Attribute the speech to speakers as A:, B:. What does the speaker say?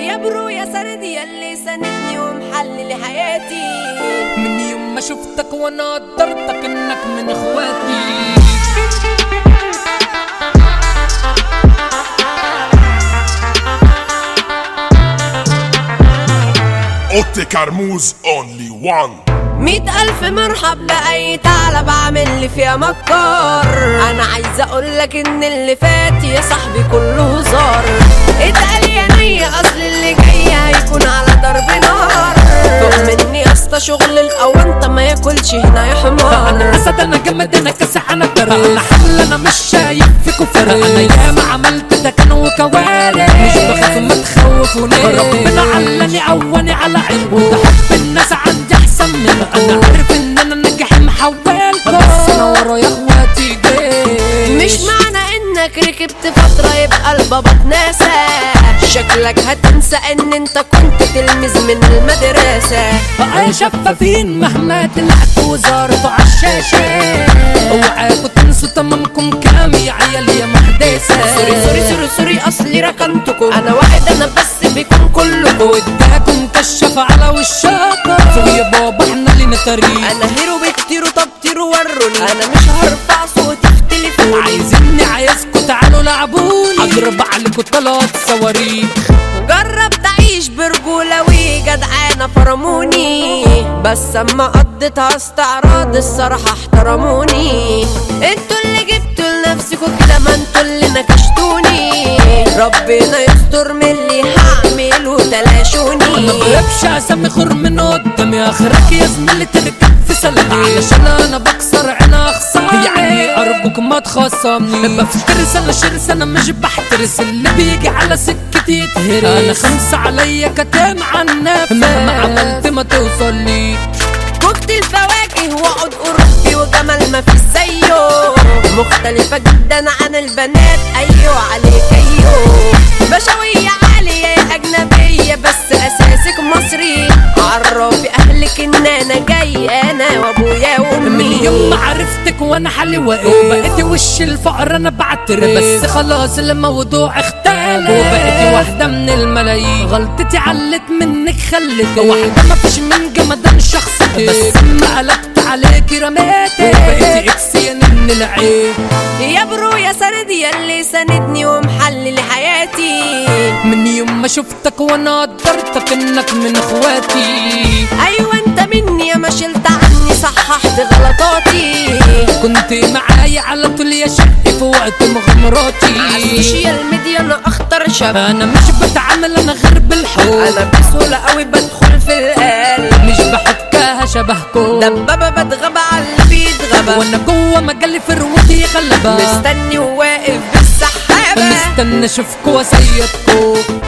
A: يا برو يا سندي يلي سندني ومحلل حياتي
B: من يوم ما شفتك وانا قدرتك انك من اخواتي
C: اوتي كرموز اونلي وان
A: مئة ألف مرحب بأي ثعلب عامل لي فيها مكار أنا عايزة أقولك إن اللي فات يا صاحبي كله هزار اتقال يا نية أصل اللي جاي هيكون على ضرب نار فوق مني يا اسطى شغل الأونطة ما ياكلش هنا يا حمار
B: انا اسد انا جمد انا كاسح انا برق انا حمل انا مش شايف فيكوا فرق انا ياما عملت ده كان وكوارث مش بخاف ما تخوفوني ربنا علاني عواني على عين وده حب الناس عندي احسن من انا عارف ان انا ناجح محولكم بس انا ورايا اخواتي جيش
A: مش معنى انك ركبت فترة يبقى البابا اتناسى شكلك هتنسى ان انت كنت تلميذ من المدرسة
B: بقى شفافين مهما طلعت وزارته عالشاشة اوعاكوا تنسوا تمامكم كام يا عيال يا محدثة
A: سوري سوري سوري سوري اصلي رقمتكم انا واحد انا بس بيكون كلكم
B: واداكم كشف على وشاكم فوق يا بابا احنا لينا طريق
A: انا هيرو بكتير طب تيرو وروني انا مش هرفع صوتي في تليفوني
B: عايزيني عايزكوا تعالوا لعبوني اضرب عليكوا طلعت صواريخ
A: جرب تعيش برجولة وجدعانة فرموني بس اما قضيتها استعراض الصراحة احترموني انتوا اللي جبتوا لنفسكوا كده ما انتوا اللي نكشتوني ربنا يستر من اللي هعمله
B: ما
A: تلاشوني
B: بقلبش اسامي خر من قدامي اخرك يا زميلي تركب في سلامي علشان انا بكسر عينا اخصامي يعني ارجوك ما تخصمني بفترس انا شرس انا مش بحترس اللي بيجي على سكتي يتهرس انا خمسة عليا كتام عن نفسي مهما عملت ما توصلي
A: كوكتيل فواكه وعود اوروبي وجمال ما فيش زيه مختلفة جدا عن البنات ايوه عليك ايوه بشوية عالية يا اجنبية بس اساسك مصري عرفي اهلك ان انا جاي انا وابويا
B: من
A: وامي
B: يوم ما عرفتك وانا حالي واقف وبقيتي وش الفقر انا بعترف بس خلاص الموضوع اختلف وبقيتي واحدة من الملايين غلطتي علت منك خلتك واحدة ما فيش من جمدان شخصيتك بس ما قلبت عليكي رميتك وبقيتي اكس يا نن العين
A: يا برو يا سندي يلي سندني ومحلل حياتي
B: من يوم ما شفتك وانا قدرتك انك من اخواتي
A: ايوه انت مني يا ما شلت عني صححت غلطاتي
B: كنت معايا على طول يا شقي في وقت مغامراتي
A: السوشيال ميديا انا اخطر شاب
B: انا مش بتعامل انا غير بالحب
A: انا بسهولة قوي بدخل في القلب
B: مش بحكها شبهكم
A: دبابة بتغبى على اللي بيتغبى
B: وانا جوه مجالي فروتي غلبة
A: مستني وواقف بالسحابة
B: مستنى اشوفكوا واسيدكوا